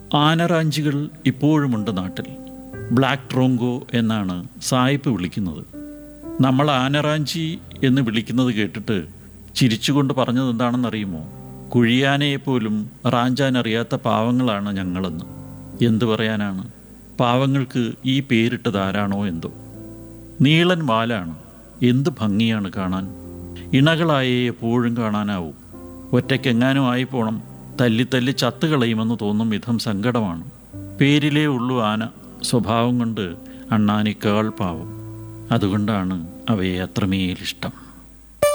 ആനറാഞ്ചികൾ ഇപ്പോഴുമുണ്ട് നാട്ടിൽ ബ്ലാക്ക് ട്രോങ്കോ എന്നാണ് സായിപ്പ് വിളിക്കുന്നത് നമ്മൾ ആനറാഞ്ചി എന്ന് വിളിക്കുന്നത് കേട്ടിട്ട് ചിരിച്ചുകൊണ്ട് പറഞ്ഞത് എന്താണെന്നറിയുമോ കുഴിയാനയെപ്പോലും റാഞ്ചാൻ അറിയാത്ത പാവങ്ങളാണ് ഞങ്ങളെന്ന് എന്തു പറയാനാണ് പാവങ്ങൾക്ക് ഈ പേരിട്ടത് ആരാണോ എന്തോ നീളൻ വാലാണ് എന്ത് ഭംഗിയാണ് കാണാൻ ഇണകളായേ എപ്പോഴും കാണാനാവൂ ഒറ്റയ്ക്കെങ്ങാനും ആയി പോണം തല്ലി തല്ലി ചത്തുകളയുമെന്ന് തോന്നും വിധം സങ്കടമാണ് പേരിലേ ഉള്ളൂ ആന സ്വഭാവം കൊണ്ട് അണ്ണാനേക്കാൾ പാവം അതുകൊണ്ടാണ് അവയെ അത്രമേലിഷ്ടം